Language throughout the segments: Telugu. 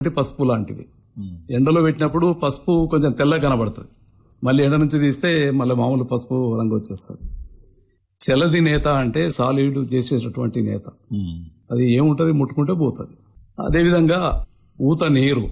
అంటే పసుపు లాంటిది ఎండలో పెట్టినప్పుడు పసుపు కొంచెం తెల్లగా కనబడుతుంది మళ్ళీ ఎండ నుంచి తీస్తే మళ్ళీ మామూలు పసుపు రంగు వచ్చేస్తుంది చలది నేత అంటే సాలిడ్ చేసేటటువంటి నేత అది ఏముంటది ముట్టుకుంటే పోతుంది అదేవిధంగా ఊత నీరు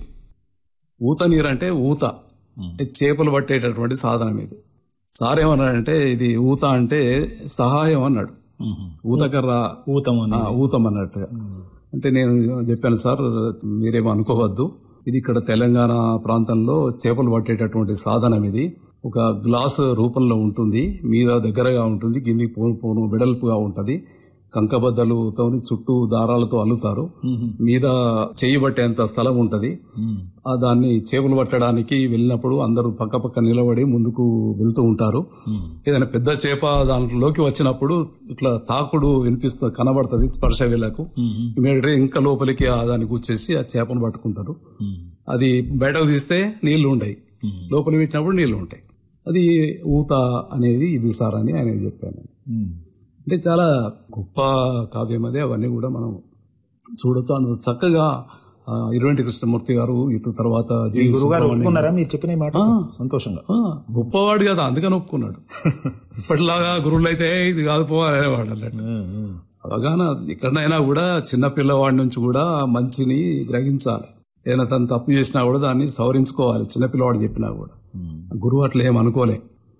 ఊత నీరు అంటే ఊత అంటే చేపలు పట్టేటటువంటి సాధనం ఇది సార్ ఏమన్నాడంటే ఇది ఊత అంటే సహాయం అన్నాడు ఊతకర్ర ఊతమని ఆ, ఊతం అన్నట్టుగా అంటే నేను చెప్పాను సార్ మీరేమో అనుకోవద్దు ఇది ఇక్కడ తెలంగాణ ప్రాంతంలో చేపలు పట్టేటటువంటి సాధనం ఇది ఒక గ్లాస్ రూపంలో ఉంటుంది మీద దగ్గరగా ఉంటుంది కింది పోను పోను వెడల్పుగా ఉంటది కంకబద్దలుతో చుట్టూ దారాలతో అల్లుతారు మీద చేయి పట్టేంత స్థలం ఉంటది ఆ దాన్ని చేపలు పట్టడానికి వెళ్ళినప్పుడు అందరూ పక్క పక్క నిలబడి ముందుకు వెళ్తూ ఉంటారు ఏదైనా పెద్ద చేప దాంట్లోకి వచ్చినప్పుడు ఇట్లా తాకుడు వినిపిస్తుంది కనబడుతుంది స్పర్శ వేలకు ఇమీడియట్ ఇంకా లోపలికి ఆ దాన్ని కూర్చేసి ఆ చేపను పట్టుకుంటారు అది బయటకు తీస్తే నీళ్లు ఉంటాయి లోపల పెట్టినప్పుడు నీళ్లు ఉంటాయి అది ఊత అనేది ఇది సార్ అని ఆయన చెప్పాను అంటే చాలా గొప్ప కావ్యం అది అవన్నీ కూడా మనం చూడొచ్చు అంత చక్కగా ఆ, ఇరువెంటి కృష్ణమూర్తి గారు ఇటు తర్వాత జి. గురుగారు సుబ్రహ్మణ్యం ఒప్పుకున్నారా మీరు చెప్పిన ఈ మాట సంతోషంగా ఆ, గొప్పవాడు కదా అందుకని ఒప్పుకున్నాడు ఇప్పటిలాగా గురువులు అయితే ఇది కాదు పోవాలనేవాడు అన్నట్టు అవగాహన ఎక్కడైనా కూడా చిన్న పిల్లవాడి నుంచి కూడా మంచిని గ్రహించాలి ఏదైనా తను తప్పు చేసినా కూడా దాన్ని సవరించుకోవాలి చిన్నపిల్లవాడు చెప్పినా కూడా గురువు అట్లా ఏం అనుకోలే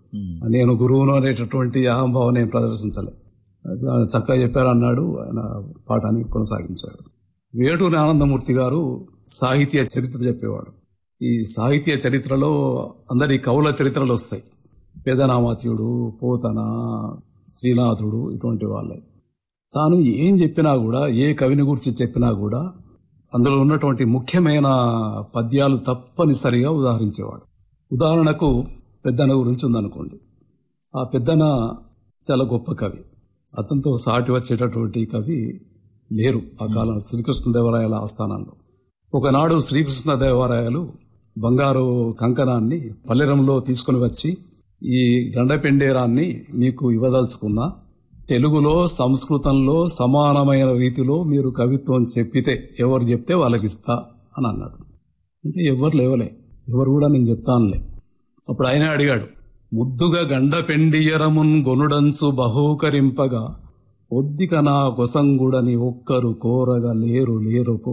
నేను గురువును అనేటటువంటి అహంభావం నేను ప్రదర్శించలే చక్కగా చెప్పారు అన్నాడు ఆయన పాఠాన్ని కొనసాగించాడు వేటూరి ఆనందమూర్తి గారు సాహిత్య చరిత్ర చెప్పేవాడు ఈ సాహిత్య చరిత్రలో అందరి కవుల చరిత్రలు వస్తాయి పేదనామాత్యుడు పోతన శ్రీనాథుడు ఇటువంటి వాళ్ళే తాను ఏం చెప్పినా కూడా ఏ కవిని గురించి చెప్పినా కూడా అందులో ఉన్నటువంటి ముఖ్యమైన పద్యాలు తప్పనిసరిగా ఉదాహరించేవాడు ఉదాహరణకు పెద్దన గురించి ఉందనుకోండి ఆ పెద్దన చాలా గొప్ప కవి అతనితో సాటి వచ్చేటటువంటి కవి లేరు ఆ కాలం శ్రీకృష్ణదేవరాయల ఆస్థానంలో ఒకనాడు శ్రీకృష్ణదేవరాయలు బంగారు కంకణాన్ని పల్లెరంలో తీసుకుని వచ్చి ఈ గండపెండేరాన్ని మీకు ఇవ్వదలుచుకున్నా తెలుగులో సంస్కృతంలో సమానమైన రీతిలో మీరు కవిత్వం చెప్పితే ఎవరు చెప్తే వాళ్ళకి ఇస్తా అని అన్నాడు అంటే ఎవరు లేవలే ఎవరు కూడా నేను చెప్తానులే అప్పుడు ఆయన అడిగాడు ముద్దుగా గండ పెండియరమున్ గొనుడంచు బహూకరింపగా ఒద్దిక నా కొసంగుడని ఒక్కరు కోరగా లేరు లేరుకో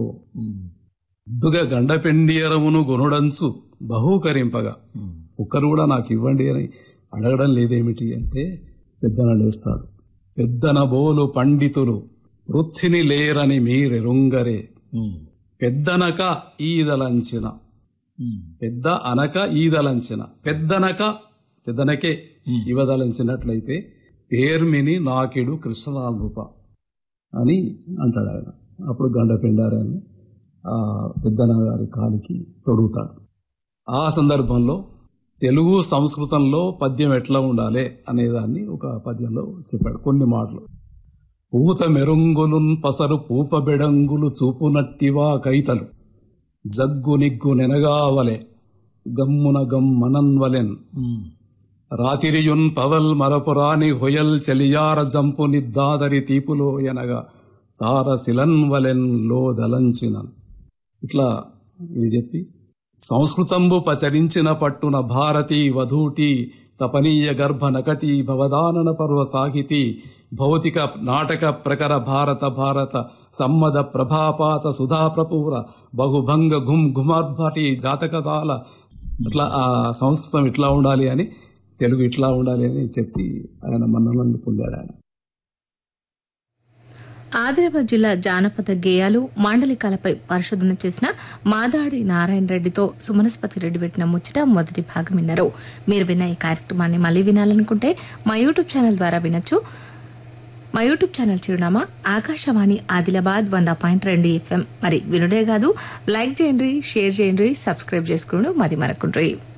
ముద్దుగా గండ పెండియరమును గొనుడంచు బహూకరింపగా ఒక్కరు కూడా నాకు ఇవ్వండి అని అడగడం లేదేమిటి అంటే పెద్దన లేస్తాడు పెద్దన బోలు పండితులు వృత్తిని లేరని మీరెరుంగరే పెద్దనక ఈదలంచిన పెద్ద అనక ఈదలంచిన పెద్దనక పెద్దనకే ఇవదలంచినట్లయితే పేర్మిని నాకిడు కృష్ణనామృప అని అంటాడు ఆయన అప్పుడు గండ పిండారాన్ని ఆ పెద్దన గారి కాలికి తొడుగుతాడు ఆ సందర్భంలో తెలుగు సంస్కృతంలో పద్యం ఎట్లా ఉండాలి అనేదాన్ని ఒక పద్యంలో చెప్పాడు కొన్ని మాటలు పూత మెరుంగులున్ పసరు పూపబెడంగులు చూపునట్టివా కైతలు జగ్గు నిగ్గు నెనగావలె గమ్మున గమ్మనన్వలెన్ రాతిరియున్ పవల్ మరపురాని హొయల్ చెలియార జంపు నిద్దాదరి తీపులో ఎనగా తార శిలన్వలెన్ లో దలంచినన్ ఇట్లా ఇది చెప్పి సంస్కృతంబు పచరించిన పట్టున భారతి వధూటి తపనీయ గర్భ నకటి భవదానన పర్వ సాహితి భౌతిక నాటక ప్రకర భారత భారత సమ్మద ప్రభాపాత సుధా ప్రపూర బహుభంగ ఘుమ్ ఘుమార్భటి జాతకతాల అట్లా ఆ సంస్కృతం ఇట్లా ఉండాలి అని తెలుగు ఇట్లా ఉండాలి అని చెప్పి ఆయన మన్నలను పొందాడు ఆయన ఆదిలాబాద్ జిల్లా జానపద గేయాలు మాండలికాలపై పరిశోధన చేసిన మాదాడి నారాయణ రెడ్డితో సుమనస్పతి రెడ్డి పెట్టిన ముచ్చట మొదటి భాగం విన్నారు మీరు విన్న ఈ కార్యక్రమాన్ని మళ్ళీ వినాలనుకుంటే మా యూట్యూబ్ ఛానల్ ద్వారా వినొచ్చు మా యూట్యూబ్ ఛానల్ చిరునామా ఆకాశవాణి ఆదిలాబాద్ వంద పాయింట్ రెండు ఎఫ్ఎం మరి వినుడే కాదు లైక్ చేయండి షేర్ చేయండి సబ్స్క్రైబ్ చేసుకోండి మది మరకుండ్రి